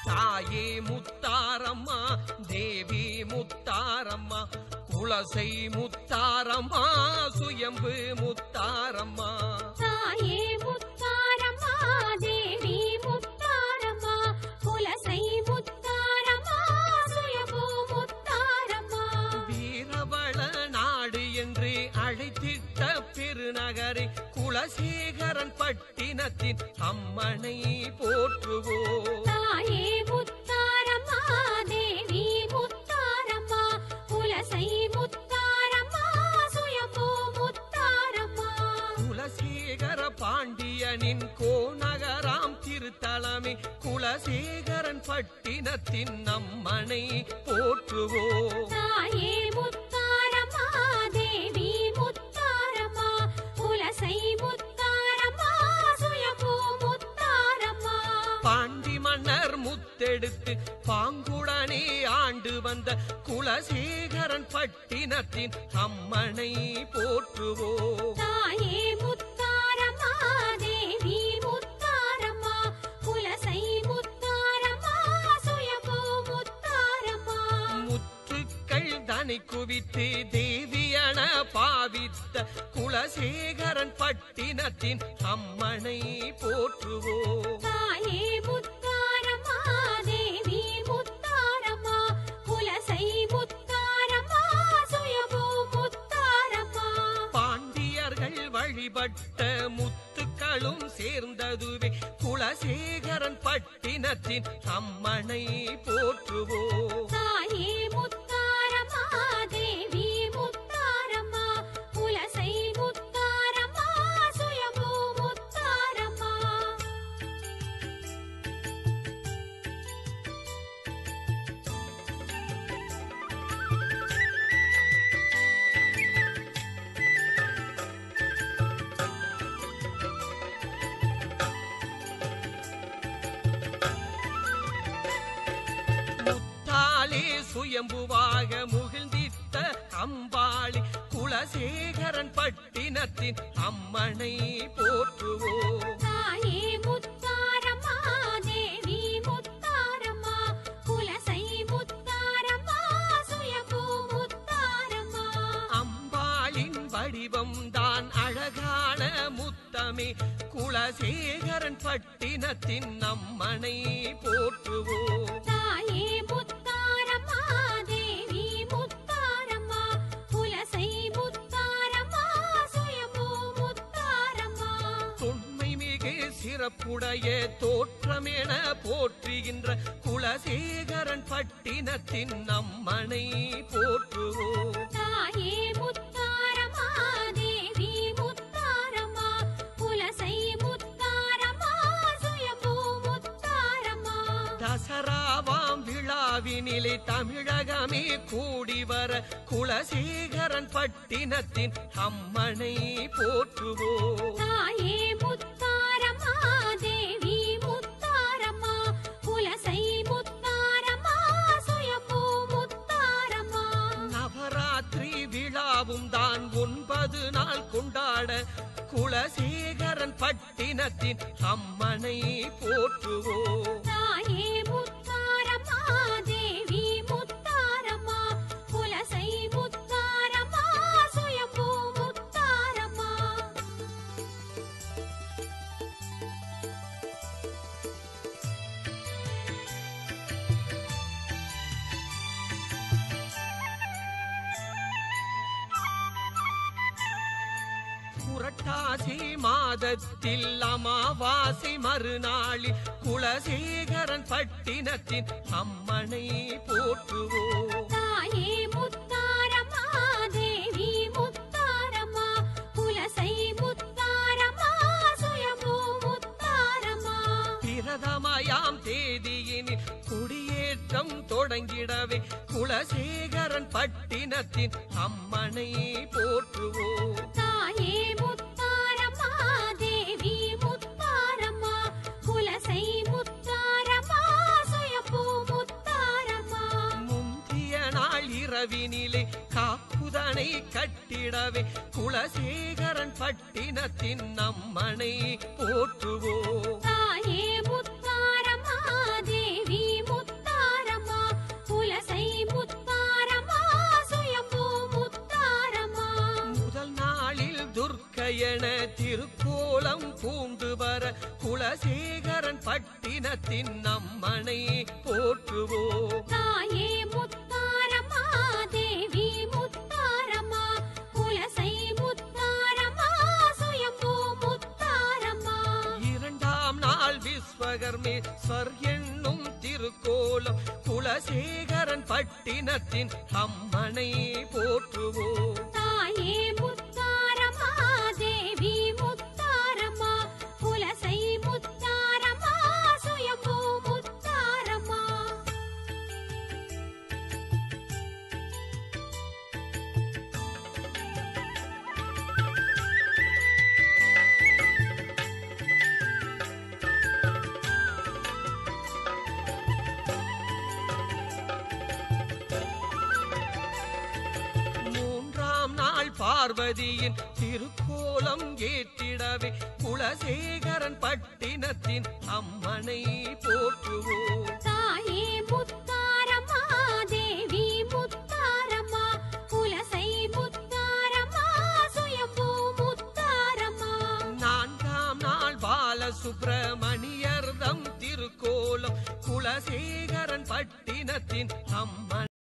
தாயே முத்தாரம்மா தேவி முத்தாரம்மா குலசை முத்தாரம்மா சுயம்பு முத்தாரம்மா தாயே முத்தாரம்மா தேவி முத்தாரம்மா குலசை முத்தாரம்மா சுயம்பு முத்தாரம்மா வீரவள நாடு என்று அழைத்திட்ட பெருநகரை குலசேகரன் பட்டினத்தின் அம்மனை போற்றுவோம் தாயே முத்தாரம்மா தேவி முத்தாரம்மா குலசை முத்தாரம்மா சுயம்பு முத்தாரம்மா குலசேகர பாண்டியனின் கோநகராம் திருத்தலமே குலசேகரன் பட்டினத்தின் அம்மனை போற்றுவோம் தாயே முத்தாரம்மா தேவி முத்தாரம்மா குலசை முத்தாரம்மா சுயம்பு முத்தாரம்மா பாண்டி மன்னர் முத்தெடுத்து பாங்குடனே ஆண்டு வந்த குலசேகரன் பட்டினத்தின் அம்மனை போற்றுவோம் தாயே முத்தாரம்மா தேவி முத்தாரம்மா குலசை முத்தாரம்மா சுயம்பு முத்தாரம்மா முத்துக்கள் தனி குவித்து தேவியன பாவித்த குலசேகரன் பட்டினத்தின் அம்மனை போற்றுவோம் தாயே முத்தாரம்மா தேவி முத்தாரம்மா குலசை முத்தாரம்மா சுயம்பு முத்தாரம்மா பாண்டியர்கள் வழிபட்ட முத்துக்களும் சேர்ந்ததுவே குலசேகரன் பட்டினத்தின் அம்மனை போற்றுவோம் தாயே முத்தாரம்மா தேவி முத்தாரம்மா குலசை முத்தாரம்மா சுயம்பு முத்தாரம்மா முத்தாலே சுயம்புவாக முகிழ்ந்திட்ட அம்பாளி குலசேகரன் பட்டினத்தின் அம்மனை போற்றுவோம் தாயே முத்தாரம்மா தேவி முத்தாரம்மா குலசை முத்தாரம்மா சுயம்பு முத்தாரம்மா அம்பாளின் வடிவம் தான் அழகான முத்தமே குலசேகரன் பட்டினத்தின் அம்மனை போற்றுவோம் தாயே முத்தாரம்மா தேவி முத்தாரம்மா குலசை முத்தாரம்மா சுயம்பு முத்தாரம்மா தொன்மை மிகு சிறப்புடைய தோற்றமென போற்றுகின்ற குலசேகரன் பட்டினத்தின் அம்மனை போற்றுவோம் தாயே முத்தாரம்மா தேவி முத்தாரம்மா குலசை முத்தாரம்மா சுயம்பு முத்தாரம்மா தசராவாம் விழாவினிலே தமிழகமே கூடி வர குலசேகரன் பட்டினத்தின் அம்மனை போற்றுவோம் தாயே முத்தாரம்மா தேவி முத்தாரம்மா குலசை முத்தாரம்மா சுயம்பு முத்தாரம்மா நவராத்திரி விழாவும் தான் ஒன்பது நாள் கொண்டாட குலசேகரன் பட்டினத்தின் அம்மனை போற்றுவோம் தாயே முத்தாரம்மா தேவி முத்தாரம்மா குலசை முத்தாரம்மா சுயம்பு முத்தாரம்மா புரட்டாசி மாதத்தில் அமாவாசை மறுநாளில் குலசேகரன் பட்டினத்தின் அம்மனை போற்றுவோம் தாயே முத்தாரம்மா தேவி முத்தாரம்மா குலசை முத்தாரம்மா சுயம்பு முத்தாரம்மா பிரதமயாம் தேதியினில் குடியேற்றம் தொடங்கிடவே குலசேகரன் பட்டினத்தின் அம்மனை போற்றுவோம் தாயே முத்தாரம்மா தேவி முத்தாரம்மா குலசை முத்தாரம்மா சுயம்பு முத்தாரம்மா முந்திய நாள் இரவினிலே காப்புதனை கட்டிடவே குலசேகரன் பட்டினத்தின் அம்மனை போற்றுவோம் தாயே முத்தாரம்மா தேவி உதயண திருக்கோலம் பூண்டு வர குலசேகரன் பட்டினத்தின் அம்மனை போற்றுவோம் தாயே முத்தாரம்மா தேவி முத்தாரம்மா குலசை முத்தாரம்மா சுயம்பு முத்தாரம்மா இரண்டாம் நாள் விஸ்வகர்மேஸ்வர் என்னும் திருக்கோலம் குலசேகரன் பட்டினத்தின் அம்மனை போற்றுவோம் தாயே முத்தாரம்மா தேவி முத்தாரம்மா குலசை முத்தாரம்மா சுயம்பு முத்தாரம்மா மூன்றாம் நாள் பார்வதியின் திருக்கோலம் ஏற்றிடவே குலசேகரன் பட்டினத்தின் அம்மனை போற்றுவோம் தாயே முத்தாரம்மா தேவி முத்தாரம்மா குலசை முத்தாரம்மா சுயம்பு முத்தாரம்மா நான்காம் நாள் பாலசுப்பிரமணியர்தம் திருக்கோலம் குலசேகரன் பட்டினத்தின் அம்மன்